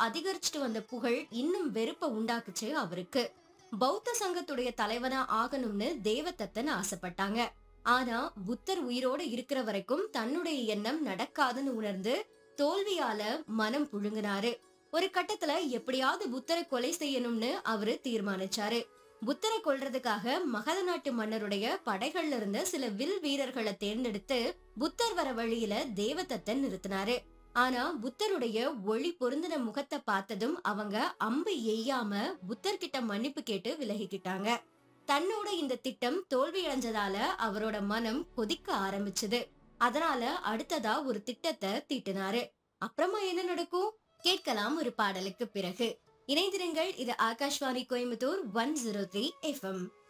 அதிகரிச்சுட்டு வந்த புகழ் இன்னும் வெறுப்ப உண்டாக்குச்சு அவருக்கு பௌத்த சங்கத்துடைய தலைவனா ஆகணும்னு தேவதத்தன் ஆசைப்பட்டாங்க ஆனா புத்தர் உயிரோட இருக்கிற வரைக்கும் தன்னுடைய எண்ணம் நடக்காதுன்னு உணர்ந்து தோல்வியால மனம் புழுங்கினாரு ஒரு கட்டத்துல எப்படியாவது புத்தரை கொலை செய்யணும்னு அவரு தீர்மானிச்சாரு புத்தரை கொல்றதுக்காக மகத நாட்டு மன்னருடைய படைகள்ல இருந்த சில வில் வீரர்களை தேர்ந்தெடுத்து புத்தர் வர வழியில தேவதத்தன் நிறுத்தினாரு ஆனா புத்தருடைய ஒளி பொருந்தின முகத்தை பார்த்ததும் அவங்க அம்பு எய்யாம புத்தர்கிட்ட மன்னிப்பு கேட்டு விலகிக்கிட்டாங்க தன்னோட இந்த திட்டம் தோல்வி அடைஞ்சதால அவரோட மனம் கொதிக்க ஆரம்பிச்சது அதனால அடுத்ததா ஒரு திட்டத்தை தீட்டினாரு அப்புறமா என்ன நடக்கும் கேட்கலாம் ஒரு பாடலுக்கு பிறகு இணைந்திருங்கள் இது Akashvani Coimbatore one zero three FM